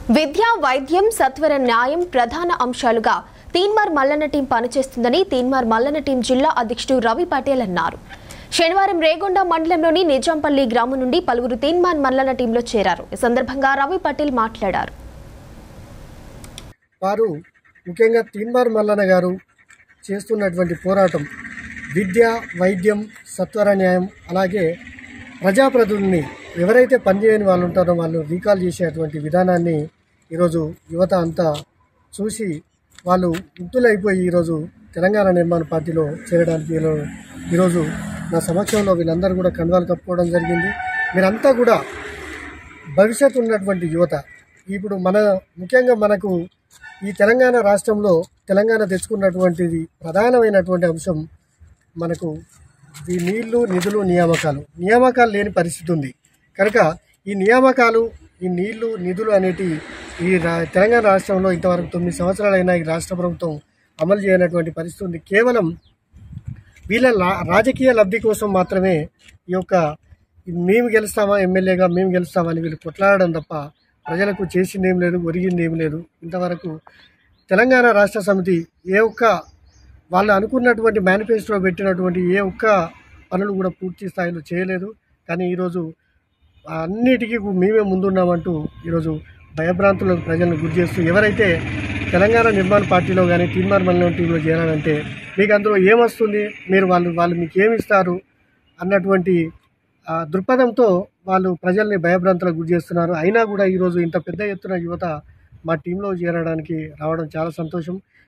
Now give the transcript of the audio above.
విద్య వైద్యం సత్వర న్యాయం ప్రధాన అంశాలుగా తీన్మార్ మల్లన్న టీం పనిచేస్తుందని తీన్మార్ మల్లన్న టీం జిల్లా అధ్యక్షుడు రవి పటేల్ అన్నారు శనివారం రేగొండ మండలంలోని నిజాంపల్లి గ్రామం నుండి పలువురు తీన్మార్ మల్లన్న టీంలో చేరారు ఈ సందర్భంగా రవి పటేల్ మాట్లాడారు వారు ముఖ్యంగా తీన్మార్ మల్లన్న గారు చేస్తున్నటువంటి పోరాటం విద్య వైద్యం సత్వర న్యాయం అలాగే ప్రజాప్రతినిధిని ఎవరైతే పనిచేయని వాళ్ళు ఉంటారో వాళ్ళు రీకాల్ చేసేటువంటి విధానాన్ని ఈరోజు యువత అంతా చూసి వాళ్ళు ముగ్ధులైపోయి ఈరోజు తెలంగాణ నిర్మాణ పార్టీలో చేరడానికి వీళ్ళు ఈరోజు నా సమక్షంలో వీళ్ళందరూ కూడా కండువాలు కప్పుకోవడం జరిగింది మీరంతా కూడా భవిష్యత్తు ఉన్నటువంటి యువత ఇప్పుడు మన ముఖ్యంగా మనకు ఈ తెలంగాణ రాష్ట్రంలో తెలంగాణ తెచ్చుకున్నటువంటిది ప్రధానమైనటువంటి అంశం మనకు ఈ నీళ్లు నిధులు నియామకాలు నియామకాలు లేని పరిస్థితి ఉంది కనుక ఈ నియామకాలు ఈ నీళ్లు నిధులు అనేటి ఈ రా- తెలంగాణ రాష్ట్రంలో ఇంతవరకు తొమ్మిది సంవత్సరాలైనా ఈ రాష్ట్ర ప్రభుత్వం అమలు చేయనటువంటి పరిస్థితి ఉంది కేవలం వీళ్ళ లా- రాజకీయ లబ్ధి కోసం మాత్రమే ఈ యొక్క ఈ మేము గెలుస్తామా ఎమ్మెల్యేగా మేము గెలుస్తామా అని వీళ్ళు కొట్లాడడం తప్ప ప్రజలకు చేసింది ఏం లేదు ఒరిగింది ఏం లేదు ఇంతవరకు తెలంగాణ రాష్ట్ర సమితి ఏ ఒక్క వాళ్ళు అనుకున్నటువంటి మేనిఫెస్టోలో పెట్టినటువంటి ఏ ఒక్క పనులు కూడా పూర్తి స్థాయిలో చేయలేదు కానీ ఈరోజు అన్నిటికీ మేమే ముందున్నామంటూ ఈరోజు భయభ్రాంతులకు ప్రజలను గురి చేస్తూ ఎవరైతే తెలంగాణ నిర్మాణ పార్టీలో కానీ తీర్మాన మండలం టీంలో చేరాలంటే మీకు అందులో ఏమొస్తుంది మీరు వాళ్ళు వాళ్ళు మీకు ఏమి ఇస్తారు అన్నటువంటి ఆ, దృక్పథంతో వాళ్ళు ప్రజల్ని భయభ్రాంతులకు గురి చేస్తున్నారు అయినా కూడా ఈరోజు ఇంత పెద్ద ఎత్తున యువత మా టీంలో చేరడానికి రావడం చాలా సంతోషం